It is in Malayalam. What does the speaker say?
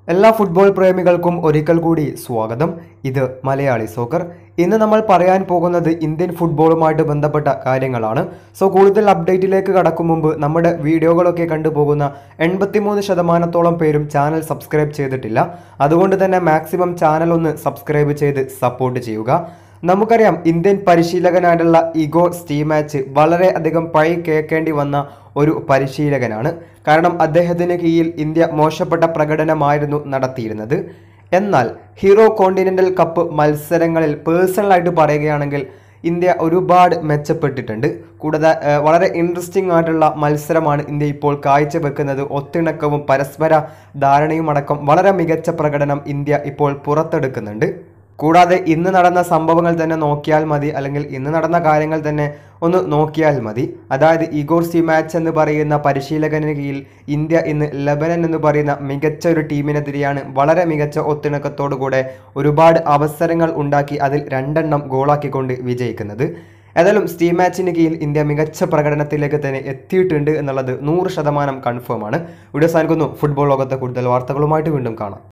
എല്ലാ ഫുട്ബോൾ പ്രേമികൾക്കും ഒരിക്കൽ കൂടി സ്വാഗതം ഇത് മലയാളി സോക്കർ ഇന്ന് നമ്മൾ പറയാൻ പോകുന്നത് ഇന്ത്യൻ ഫുട്ബോളുമായിട്ട് ബന്ധപ്പെട്ട കാര്യങ്ങളാണ് സോ കൂടുതൽ അപ്ഡേറ്റിലേക്ക് കടക്കും മുമ്പ് നമ്മുടെ വീഡിയോകളൊക്കെ കണ്ടുപോകുന്ന എൺപത്തിമൂന്ന് ശതമാനത്തോളം പേരും ചാനൽ സബ്സ്ക്രൈബ് ചെയ്തിട്ടില്ല അതുകൊണ്ട് തന്നെ മാക്സിമം ചാനൽ ഒന്ന് സബ്സ്ക്രൈബ് ചെയ്ത് സപ്പോർട്ട് ചെയ്യുക നമുക്കറിയാം ഇന്ത്യൻ പരിശീലകനായിട്ടുള്ള ഇഗോ സ്റ്റീമാച്ച് വളരെ അധികം പഴി കേൾക്കേണ്ടി വന്ന ഒരു പരിശീലകനാണ് കാരണം അദ്ദേഹത്തിന് കീഴിൽ ഇന്ത്യ മോശപ്പെട്ട പ്രകടനമായിരുന്നു നടത്തിയിരുന്നത് എന്നാൽ ഹീറോ കോണ്ടിനെന്റൽ കപ്പ് മത്സരങ്ങളിൽ പേഴ്സണലായിട്ട് പറയുകയാണെങ്കിൽ ഇന്ത്യ ഒരുപാട് മെച്ചപ്പെട്ടിട്ടുണ്ട് കൂടാതെ ഏഹ്, വളരെ ഇൻട്രസ്റ്റിംഗ് ആയിട്ടുള്ള മത്സരമാണ് ഇന്ത്യ ഇപ്പോൾ കാഴ്ചവെക്കുന്നത് ഒത്തിണക്കവും പരസ്പര ധാരണയും അടക്കം വളരെ മികച്ച പ്രകടനം ഇന്ത്യ ഇപ്പോൾ പുറത്തെടുക്കുന്നുണ്ട് കൂടാതെ ഇന്ന് നടന്ന സംഭവങ്ങൾ തന്നെ നോക്കിയാൽ മതി അല്ലെങ്കിൽ ഇന്ന് നടന്ന കാര്യങ്ങൾ തന്നെ ഒന്ന് നോക്കിയാൽ മതി അതായത് ഇഗോർ സി മാച്ച് എന്ന് പറയുന്ന പരിശീലകന് കീഴിൽ ഇന്ത്യ ഇന്ന് ലെബനൻ എന്ന് പറയുന്ന മികച്ച ഒരു ടീമിനെതിരെയാണ് വളരെ മികച്ച ഒത്തിണക്കത്തോടുകൂടെ ഒരുപാട് അവസരങ്ങൾ ഉണ്ടാക്കി അതിൽ രണ്ടെണ്ണം ഗോളാക്കിക്കൊണ്ട് വിജയിക്കുന്നത് ഏതായാലും സ്റ്റീ മാച്ചിന് കീഴിൽ ഇന്ത്യ മികച്ച പ്രകടനത്തിലേക്ക് തന്നെ എത്തിയിട്ടുണ്ട് എന്നുള്ളത് നൂറ് ശതമാനം കൺഫേം ആണ് വീഡിയോ സാധിക്കുന്നു ഫുട്ബോൾ ലോകത്തെ കൂടുതൽ വാർത്തകളുമായിട്ട് വീണ്ടും കാണാം